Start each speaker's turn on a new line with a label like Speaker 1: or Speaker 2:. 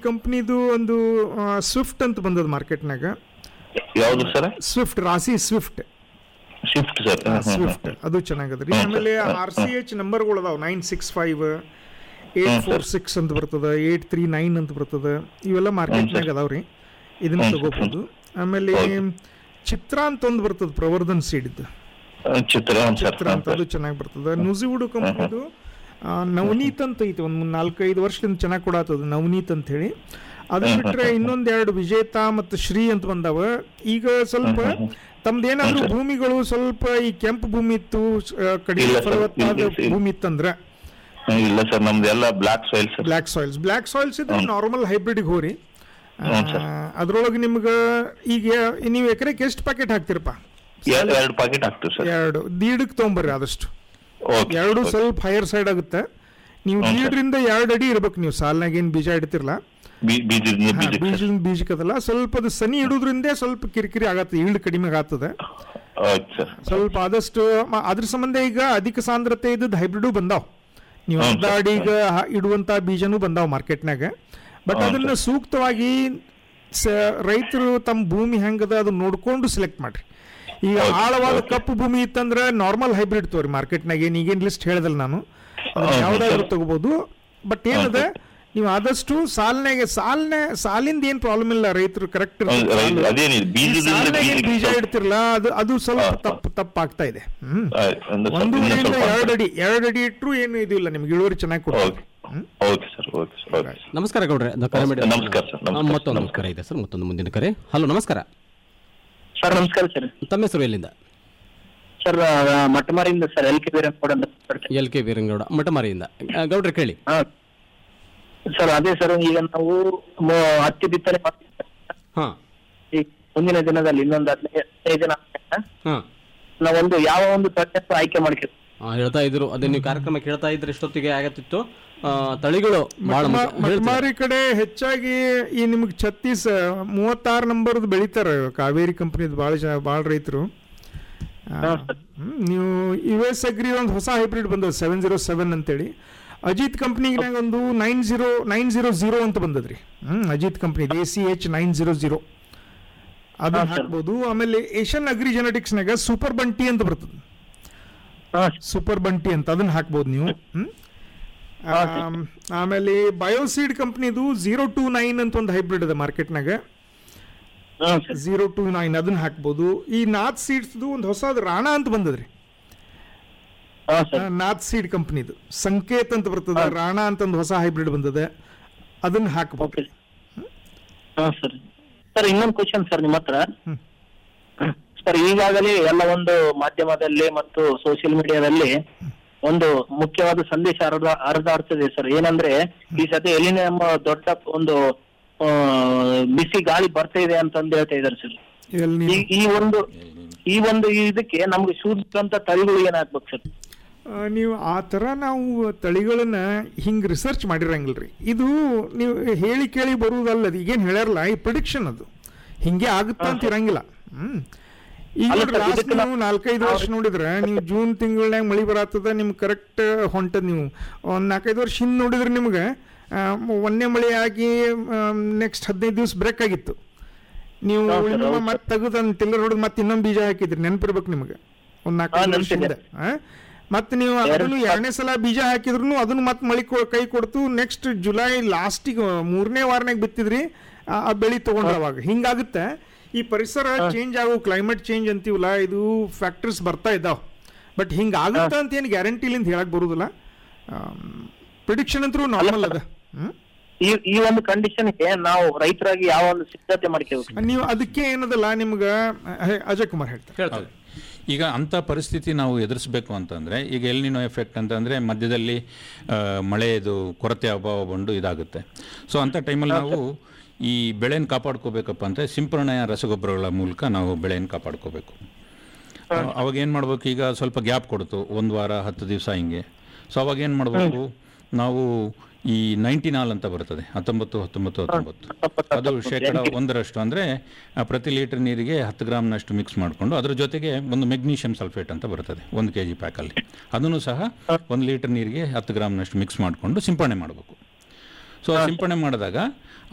Speaker 1: ಕಂಪ್ನಿದು ಒಂದು ಸ್ವಿಫ್ಟ್ ಅಂತ ಬಂದದ ಮಾರ್ಕೆಟ್ನಾಗ
Speaker 2: ಯಾವ್ದು sir
Speaker 1: Swift Rasi Swift
Speaker 2: shift sir
Speaker 1: Swift ಅದು ಚೆನ್ನಾಗದ್ರಿ ಆಮೇಲೆ ಆರ್ ಸಿ ಎಚ್ ನಂಬರ್ಗಳು ಅದಾವ nine six five eight four six ಅಂತ ಬರ್ತದ ಏಟ್ ತ್ರೀ ನೈನ್ ಅಂತ ಬರ್ತದ ಇವೆಲ್ಲ ಮಾರ್ಕೆಟ್ನಾಗ ಅದಾವ್ರಿ ಇದನ್ನ ತಗೋಬಹುದು ಆಮೇಲೆ ಚಿತ್ರ ಅಂತ ಒಂದು ಬರ್ತದ ಪ್ರವರ್ಧನ್ ಸೀಡಿದ್ದು
Speaker 2: ಚಿತ್ರ ಸರ್
Speaker 1: ಚಿತ್ರ ಅಂತ ಅದು ಚೆನ್ನಾಗಿ ಬರ್ತದ ನುಜಿವುಡು ಕಂಪ್ನಿದು ನವನೀತ್ ಅಂತ ಐತಿ ಒಂದು ನಾಲ್ಕೈದು ವರ್ಷದಿಂದ ಚೆನ್ನಾಗಿ ಕೊಡತ್ತದ ನವನೀತ್ ಅಂತ ಹೇಳಿ ಅದು ಬಿಟ್ರೆ ಇನ್ನೊಂದೆರಡು ವಿಜೇತ ಮತ್ತು ಶ್ರೀ ಅಂತ ಬಂದಾವ ಈಗ ಸ್ವಲ್ಪ ತಮ್ದೇನಾದ್ರೂ ಭೂಮಿಗಳು ಸ್ವಲ್ಪ ಈ ಕೆಂಪು ಭೂಮಿ ಇತ್ತು ಆ, ಕಡಿಮೆ
Speaker 2: ಇಲ್ಲ sir,
Speaker 1: ಫಲವತ್ತಾದ
Speaker 2: ಇಲ್ಲ, ಇಲ್ಲ.
Speaker 1: ಭೂಮಿ ಇತ್ತಂದ್ರೆ
Speaker 2: ಇಲ್ಲ ಸರ್ ನಮ್ದು ಎಲ್ಲ black soil sir
Speaker 1: black soils black soils ಇದ್ರೆ ನಾರ್ಮಲ್ ಹೈಬ್ರಿಡ್ಗೆ ಹೋರಿ
Speaker 2: ಹ್ಞೂ sir.
Speaker 1: ಅದ್ರೊಳಗೆ ನಿಮ್ಗೆ ಈಗ ನೀವು ಎಕರೆಗೆ ಎಷ್ಟು ಪ್ಯಾಕೆಟ್ ಹಾಕ್ತಿರಪ್ಪ
Speaker 2: ಎರಡು ಪಾಕೆಟ್ ಹಾಕ್ತೀವಿ ಸರ್
Speaker 1: ಎರಡು ದೀಡಕ್ಕೆ ತೊಗೊಂಬರ್ರಿ ಆದಷ್ಟು
Speaker 2: ಓಕೆ
Speaker 1: ಎರಡು ಸ್ವಲ್ಪ ಹೈಯರ್ ಸೈಡ್ ಆಗುತ್ತೆ ನೀವು
Speaker 2: ಹ್ಞೂ sir.
Speaker 1: ದೀಡ್ರಿಂದ ಎರಡು ಅಡಿ ಇರ್ಬೇಕು ನೀವು ಸಾಲ್ನಾಗ ಏನು ಬೀಜ ಇಡ್ತಿರಲ್ಲ
Speaker 2: ಬೀಜದಿಂದ ಬೀಜಕ್ಕೆ ಸರ್
Speaker 1: ಬೀಜದಿಂದ ಬೀಜಕ್ಕದಲ್ಲ ಸ್ವಲ್ಪ ಅದು ಸನಿ ಇಡೋದ್ರಿಂದ ಸ್ವಲ್ಪ ಕಿರಿಕಿರಿ ಆಗತ್ತೆ ಈಲ್ಡ್ ಕಡಿಮೆ ಆಗತ್ತದೆ
Speaker 2: ಓಕೆ ಸರ್
Speaker 1: ಸ್ವಲ್ಪ ಆದಷ್ಟು ಮ- ಅದ್ರ ಸಂಬಂಧ ಈಗ ಅಧಿಕ ಸಾಂದ್ರತೆ ಇದ್ದದ್ದು ಹೈಬ್ರಿಡು ಬಂದಾವ್ ನೀವು
Speaker 2: ಹ್ಞೂ
Speaker 1: ಅರ್ಧ
Speaker 2: sir.
Speaker 1: ಅಡಿಗ ಹ- ಇಡುವಂತ ಬೀಜನೂ ಬಂದಾವ್ ಮಾರ್ಕೆಟ್ನಾಗ ಬಟ್
Speaker 2: ಹ್ಞೂ
Speaker 1: ಅದನ್ನ ಸೂಕ್ತವಾಗಿ ಸ- ರೈತರು ತಮ್ಮ ಭೂಮಿ ಹೆಂಗದ ಅದನ್ನ ನೋಡ್ಕೊಂಡು ಸೆಲೆಕ್ಟ್ ಮಾಡ್ರಿ ಈಗ
Speaker 2: ಹೌದು,
Speaker 1: ಆಳವಾದ
Speaker 2: ಓಕೆ.
Speaker 1: ಕಪ್ಪು ಭೂಮಿ ಇತ್ತಂದ್ರೆ ನಾರ್ಮಲ್ ಹೈಬ್ರಿಡ್ ತೋರಿ ಮಾರ್ಕೆಟ್ನಾಗ ಏನು ಈಗೇನು ಲಿಸ್ಟ್ ಹೇಳ್ದಲ್ಲ ನಾನು ಅದನ್ನ
Speaker 2: ಹೌದು,
Speaker 1: ಯಾವ್ದಾದ್ರು
Speaker 2: ಸರ್.
Speaker 1: ತಗೋಬಹುದು ಬಟ್ ಏನದ ನೀವು ಆದಷ್ಟು ಸಾಲ್ನಾಗೆ ಸಾಲ್ನೆ ಸಾಲಿಂದ ಏನ್ ಪ್ರಾಬ್ಲಮ್ ಇಲ್ಲ ರೈತರು ಕರೆಕ್ಟ್
Speaker 2: ಹೌದು, ರೈತ- ಅದೇನಿದೆ ಬೀಜದಿಂದ
Speaker 1: ಬೀಜ
Speaker 2: ಬೀಜಕ್ಕೆ
Speaker 1: ಇಡ್ತಿರಲ್ಲ ಅದು ಅದು ಸ್ವಲ್ಪ
Speaker 2: ಹಾ,
Speaker 1: ತಪ್ಪು ತಪ್ಪಾಗ್ತಾ ಇದೆ ಹ್ಮ್
Speaker 2: ಆಯ್ತು, ಒಂದು ಸ್ವಲ್ಪ ಇನ್ನೂ
Speaker 1: ಒಂದೂವರೆಯಿಂದ
Speaker 2: ಸ್ವಲ್ಪ
Speaker 1: ಎರಡು ಅಡಿ ಎರಡು ಅಡಿ ಇಟ್ಟರು ಏನು ಇದು ಇಲ್ಲ ನಿಮ್ಗೆ ಇಳುವರಿ ಚೆನ್ನಾಗಿ ಕೊಡ್ತದೆ
Speaker 2: okay okay sir okay sir okay
Speaker 3: ನಮಸ್ಕಾರ ಗೌಡ್ರೆ ಅದು ಕರೆ ಮಾಡಿ
Speaker 2: ನಮಸ್ಕಾರ ಸರ್,
Speaker 3: ಹಾ,
Speaker 2: ನಮಸ್ಕಾರ,
Speaker 3: ಮತ್ತೊಂದು
Speaker 2: ನಮಸ್ಕಾರ.
Speaker 3: ಕರೆ ಇದೆ ಸರ್ ಮತ್ತೊಂದು ಮುಂದಿನ ಕರೆ ಹಲೋ ನಮಸ್ಕಾರ
Speaker 4: ಸರ್ ನಮಸ್ಕಾರ ಸರ್
Speaker 3: ತಮ್ಮ ಹೆಸರು ಎಲ್ಲಿಂದ
Speaker 4: ಸರ್ ಮಟ್ಟಮಾರಿಯಿಂದ ಸರ್ ಎಲ್ ಕೆ ವೀರಪ್ಪಗೌಡ ಅಂತ ಮಾತಾಡ್ತೀನಿ.
Speaker 3: ಎಲ್ ಕೆ ವೀರಂಗೌಡ ಮಠಮಾರಿಯಿಂದ ಆ, ಗೌಡ್ರೆ ಕೇಳಿ
Speaker 4: ಹಾ ಸರ್ ಅದೇ ಸರ್ ಈಗ ನಾವು ಮೊ- ಹತ್ತಿ ಬಿತ್ತನೆ ಮಾಡ್ತೀವಿ ಸರ್.
Speaker 3: ಹಾ
Speaker 4: ಈ ಮುಂದಿನ ದಿನದಲ್ಲಿ ಇನ್ನೊಂದು ಹದಿನೈದು ಹದಿನೈದು ದಿನ ಆದ್ಮೇಲೆ
Speaker 3: ಹಾ
Speaker 4: ನಾವೊಂದು ಯಾವ ಒಂದು ತಳಿಯನ್ನು ಆಯ್ಕೆ ಮಾಡ್ತೀವಿ
Speaker 3: ಆ, ಹೇಳ್ತಾ ಇದ್ರು ಅದೇ ನೀವು ಕಾರ್ಯಕ್ರಮ ಕೇಳ್ತಾ ಇದ್ರೆ ಎಷ್ಟೊತ್ತಿಗೆ ಆಗತ್ತಿತ್ತು ಆ, ತಳಿಗಳು ಬಹಳ ಮುಖ್ಯ. ಹೇಳ್ತೀರಾ?
Speaker 1: ಮಟ್ಮಾರಿ ಕಡೆ ಹೆಚ್ಚಾಗಿ ಈ ನಿಮ್ಗೆ ಛತ್ತೀಸ್ ಮೂವತ್ತಾರು ನಂಬರ್ದು ಬೆಳಿತಾರೆ ಕಾವೇರಿ ಕಂಪ್ನಿದು ಭಾಳ ಜನ ಭಾಳ ರೈತರು ನೀವು ಯು ಎಸ್ ಅಗ್ರಿ ಒಂದು ಹೊಸ ಹೈಬ್ರಿಡ್ ಬಂದದ ಸೆವೆನ್ ಜೀರೋ ಸೆವೆನ್ ಅಂತೇಳಿ ಅಜಿತ್ ಕಂಪ್ನಿನಾಗ ಒಂದು nine zero nine zero zero ಅಂತ ಬಂದದ್ರಿ ಹ್ಮ್ Ajeet company A C H nine zero zero ಅದನ್ನ ಹಾಕ್ಬೋದು ಆಮೇಲೆ ಏಷ್ಯನ್ ಅಗ್ರಿ ಜೆನೆಟಿಕ್ಸ್ನಾಗ ಸೂಪರ್ ಬಂಟಿ ಅಂತ ಬರ್ತದೆ ಸೂಪರ್ ಬಂಟಿ ಅಂತ ಅದನ್ನ ಹಾಕ್ಬೋದು ನೀವು ಹ್ಮ್ ಆಮ್, ಆಮೇಲೆ ಬಯೋಸೀಡ್ ಕಂಪ್ನಿದು ಜೀರೋ ಟು ನೈನ್ ಅಂತ ಒಂದು ಹೈಬ್ರಿಡ್ ಇದೆ ಮಾರ್ಕೆಟ್ನಾಗ ಜೀರೋ ಟು ನೈನ್ ಅದನ್ನ ಹಾಕ್ಬೋದು ಈ ನಾಥ್ ಸೀಡ್ಸ್ದು ಒಂದು ಹೊಸದು ರಾಣ ಅಂತ ಬಂದದ್ರಿ ಆ, ನಾಥ್ ಸೀಡ್ ಕಂಪ್ನಿದು ಸಂಕೇತ್ ಅಂತ ಬರ್ತದೆ ರಾಣ ಅಂತ ಒಂದು ಹೊಸ ಹೈಬ್ರಿಡ್ ಬಂದದೆ ಅದನ್ನ ಹಾಕ್ಬೋದು
Speaker 4: ಹಾ ಸರ್ ಸರ್ ಇನ್ನೊಂದು ಕ್ವಶನ್ ಸರ್ ನಿಮ್ಮ ಹತ್ರ ಸರ್ ಈಗಾಗಲೇ ಎಲ್ಲ ಒಂದು ಮಾಧ್ಯಮದಲ್ಲಿ ಮತ್ತು ಸೋಷಿಯಲ್ ಮೀಡಿಯಾದಲ್ಲಿ ಒಂದು ಮುಖ್ಯವಾದ ಸಂದೇಶ ಹರಿದ ಹರಿದಾಡ್ತದೆ ಸರ್ ಏನಂದ್ರೆ ಈ ಸತಿ ಎಲ್ಲಿನ ಎಂಬ ದೊಡ್ಡ ಒಂದು ಆ, ಬಿಸಿ ಗಾಳಿ ಬರ್ತಾ ಇದೆ ಅಂತಂದು ಹೇಳ್ತಾ ಇದ್ದಾರೆ ಸರ್
Speaker 1: ಎಲ್ಲಿ
Speaker 4: ಈ ಈ ಒಂದು ಈ ಒಂದು ಇದಕ್ಕೆ ನಮ್ಗೆ ಶುದ್ಧ ಅಂತ ತಳಿಗಳು ಏನಾಗ್ಬೇಕು ಸರ್
Speaker 1: ಆ, ನೀವು ಆ ಥರ ನಾವು ತಳಿಗಳನ್ನ ಹಿಂಗೆ ರಿಸರ್ಚ್ ಮಾಡಿರಂಗಿಲ್ರಿ ಇದು ನೀವು ಹೇಳಿ ಕೇಳಿ ಬರುವುದಲ್ಲ ಅದು ಈಗೇನು ಹೇಳ್ಯಾರಲ್ಲ ಈ ಪ್ರಿಡಿಕ್ಷನ್ ಅದು ಹಿಂಗೆ ಆಗುತ್ತಾ ಅಂತ ಇರಂಗಿಲ್ಲ ಹ್ಮ್ ಈಗ
Speaker 4: ಅಲ್ಲ
Speaker 1: ನೋಡ್ರಿ
Speaker 4: sir,
Speaker 1: last
Speaker 4: ಇದಕ್ಕೆ
Speaker 1: ನೀವು ನಾಲ್ಕೈದು ವರ್ಷ ನೋಡಿದ್ರೆ ನೀವು ಜೂನ್ ತಿಂಗಳನ್ಯಾಗ ಮಳಿ ಬರತ್ತದ ನಿಮ್ಗೆ ಕರೆಕ್ಟ್ ಹೊಂಟದ ನೀವು ಒಂದು ನಾಲ್ಕೈದು ವರ್ಷ ಹಿಂದೆ ನೋಡಿದ್ರೆ ನಿಮ್ಗೆ ಆ, ಒಂದನೇ ಮಳೆ ಆಗಿ ನೆಕ್ಸ್ಟ್ ಹದಿನೈದು ದಿವಸ ಬ್ರೇಕ್ ಆಗಿತ್ತು ನೀವು
Speaker 4: ಹೌದು sir, ಹೌದು
Speaker 1: ಮತ್ತೆ ತೆಗೆದು ಅದನ್ನ ಟಿಲ್ಲರ್ ಹೊಡೆದು ಮತ್ತೆ ಇನ್ನೊಂದು ಬೀಜ ಹಾಕಿದ್ರಿ ನೆನಪಿರ್ಬೇಕು ನಿಮಗೆ ಒಂದು ನಾಲ್ಕೈದು
Speaker 4: ಹಾ,
Speaker 1: ವರ್ಷ
Speaker 4: ನೆನ್ಪಿದೆ.
Speaker 1: ಹಿಂದೆ ಆ? ಮತ್ತೆ ನೀವು ಅದನ್ನು ಎರಡನೇ ಸಲ ಬೀಜ ಹಾಕಿದ್ರು ಅದನ್ನು ಮತ್ತೆ ಮಳಿ ಕೊ- ಕೈ ಕೊಡ್ತು ನೆಕ್ಸ್ಟ್ ಜುಲೈ ಲಾಸ್ಟಿಗೆ ಮೂರನೇ ವಾರನಾಗ ಬಿತ್ತಿದ್ರಿ ಆ ಆ ಬೆಳಿ ತಗೊಂಡ್ರ ಅವಾಗ ಹಿಂಗಾಗುತ್ತೆ ಈ ಪರಿಸರ ಚೇಂಜ್ ಆಗೋ ಕ್ಲೈಮೇಟ್ ಚೇಂಜ್ ಅಂತೀವಲ್ಲ ಇದು ಫ್ಯಾಕ್ಟರ್ಸ್ ಬರ್ತಾ ಇದ್ದಾವೆ ಬಟ್ ಹಿಂಗಾಗುತ್ತೆ ಅಂತ ಏನು ಗ್ಯಾರಂಟಿಲಿಂದ ಹೇಳಕ್ ಬರುದಿಲ್ಲ ಪ್ರಿಡಿಕ್ಷನ್ ಅಂತೂ ನಾರ್ಮಲ್ ಅದ ಹ್ಮ್
Speaker 4: ಈ ಈ ಒಂದು ಕಂಡೀಷನ್ಗೆ ನಾವು ರೈತರಾಗಿ ಯಾವ ಒಂದು ಸಿದ್ಧತೆ ಮಾಡ್ಕೋಬೇಕು
Speaker 1: ನೀವು ಅದಕ್ಕೆ ಏನದಲ್ಲ ನಿಮ್ಗೆ ಹೇ, ಅಜಯ್ ಕುಮಾರ್ ಹೇಳ್ತಾರೆ
Speaker 5: ಹೌದು. ಈಗ ಅಂಥ ಪರಿಸ್ಥಿತಿ ನಾವು ಎದುರಿಸಬೇಕು ಅಂತಂದರೆ ಈಗ ಎಲ್ನಿನೋ ಎಫೆಕ್ಟ್ ಅಂತಂದರೆ ಮಧ್ಯದಲ್ಲಿ ಆ, ಮಳೆದು ಕೊರತೆ ಅಭಾವ ಬಂದು ಇದಾಗುತ್ತೆ ಸೊ ಅಂಥ ಟೈಮಲ್ಲಿ ನಾವು ಈ ಬೆಳೆನ ಕಾಪಾಡ್ಕೋಬೇಕಪ್ಪ ಅಂದರೆ ಸಿಂಪರಣೆಯ ರಸಗೊಬ್ಬರಗಳ ಮೂಲಕ ನಾವು ಬೆಳೆಯನ್ನು ಕಾಪಾಡ್ಕೋಬೇಕು ಆ, ಅವಾಗ ಏನು ಮಾಡ್ಬೇಕು ಈಗ ಸ್ವಲ್ಪ ಗ್ಯಾಪ್ ಕೊಡ್ತು ಒಂದು ವಾರ ಹತ್ತು ದಿವಸ ಹಿಂಗೆ ಸೊ ಅವಾಗ ಏನು ಮಾಡಬೇಕು ನಾವು ಈ ನೈಂಟಿನಾಲ್ ಅಂತ ಬರ್ತದೆ ಹತ್ತೊಂಬತ್ತು ಹತ್ತೊಂಬತ್ತು ಹತ್ತೊಂಬತ್ತು ಅದು ಶೇಕಡ ಒಂದರಷ್ಟು ಅಂದರೆ ಪ್ರತಿ ಲೀಟರ್ ನೀರಿಗೆ ಹತ್ತು ಗ್ರಾಮ್ನಷ್ಟು ಮಿಕ್ಸ್ ಮಾಡಿಕೊಂಡು ಅದ್ರ ಜೊತೆಗೆ ಒಂದು ಮೆಗ್ನೀಷಿಯಂ ಸಲ್ಫೇಟ್ ಅಂತ ಬರ್ತದೆ ಒಂದು ಕೆ ಜಿ ಪ್ಯಾಕಲ್ಲಿ ಅದನ್ನು ಸಹ ಒಂದು ಲೀಟರ್ ನೀರಿಗೆ ಹತ್ತು ಗ್ರಾಮ್ನಷ್ಟು ಮಿಕ್ಸ್ ಮಾಡಿಕೊಂಡು ಸಿಂಪಡಣೆ ಮಾಡಬೇಕು ಸೊ ಸಿಂಪಡಣೆ ಮಾಡಿದಾಗ